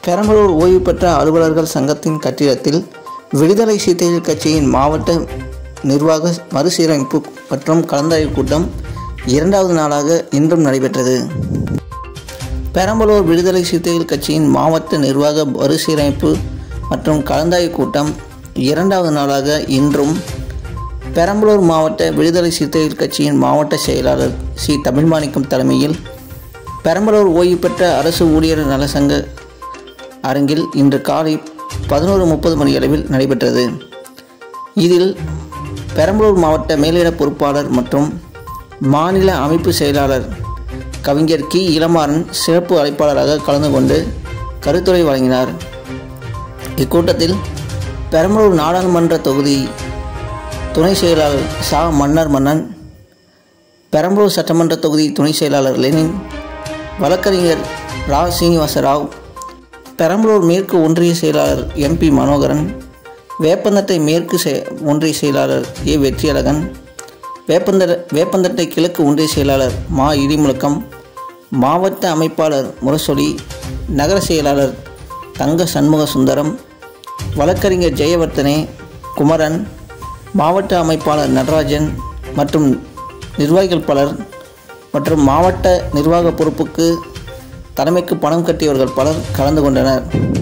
பெரம்பலூர் ஓய்வு பெற்ற அலுவலர்கள் சங்கத்தின் கட்டிடத்தில் விடுதலை சிறுத்தைகள் கட்சியின் மாவட்ட நிர்வாக மறுசீரமைப்பு மற்றும் கலந்தாய்வு கூட்டம் இரண்டாவது நாளாக இன்றும் நடைபெற்றது பெரம்பலூர் விடுதலை சிறுத்தைகள் கட்சியின் மாவட்ட நிர்வாக மறுசீரமைப்பு மற்றும் கலந்தாய்வு கூட்டம் இரண்டாவது நாளாக இன்றும் பெரம்பலூர் மாவட்ட விடுதலை சிறுத்தைகள் கட்சியின் மாவட்ட செயலாளர் சி தமிழ்மாணிக்கம் தலைமையில் பெரம்பலூர் ஓய்வு பெற்ற அரசு ஊழியர் நல சங்க அரங்கில் இன்று காலை பதினோரு முப்பது மணியளவில் நடைபெற்றது இதில் பெரம்பலூர் மாவட்ட மேலிட பொறுப்பாளர் மற்றும் மாநில அமைப்பு செயலாளர் கவிஞர் கி இளமாறன் சிறப்பு அழைப்பாளராக கலந்து கொண்டு கருத்துரை வழங்கினார் இக்கூட்டத்தில் பெரம்பலூர் நாடாளுமன்ற தொகுதி துணை செயலாளர் சா மன்னர் மன்னன் பெரம்பலூர் சட்டமன்ற தொகுதி துணை செயலாளர் லெனின் வழக்கறிஞர் ரா சீனிவாச ராவ் பெரம்பலூர் மேற்கு ஒன்றிய செயலாளர் எம்பி மனோகரன் வேப்பந்தட்டை மேற்கு செ ஒன்றிய செயலாளர் ஏ வெற்றியழகன் வேப்பந்தட வேப்பந்தட்டை கிழக்கு ஒன்றிய செயலாளர் மா இடிமுழக்கம் மாவட்ட அமைப்பாளர் முரசொலி நகர செயலாளர் தங்க சண்முக சுந்தரம் வழக்கறிஞர் ஜெயவர்த்தனே குமரன் மாவட்ட அமைப்பாளர் நடராஜன் மற்றும் நிர்வாகிகள் பலர் மற்றும் மாவட்ட நிர்வாக பொறுப்புக்கு தலைமைக்கு பணம் கட்டியவர்கள் பலர் கலந்து கொண்டனர்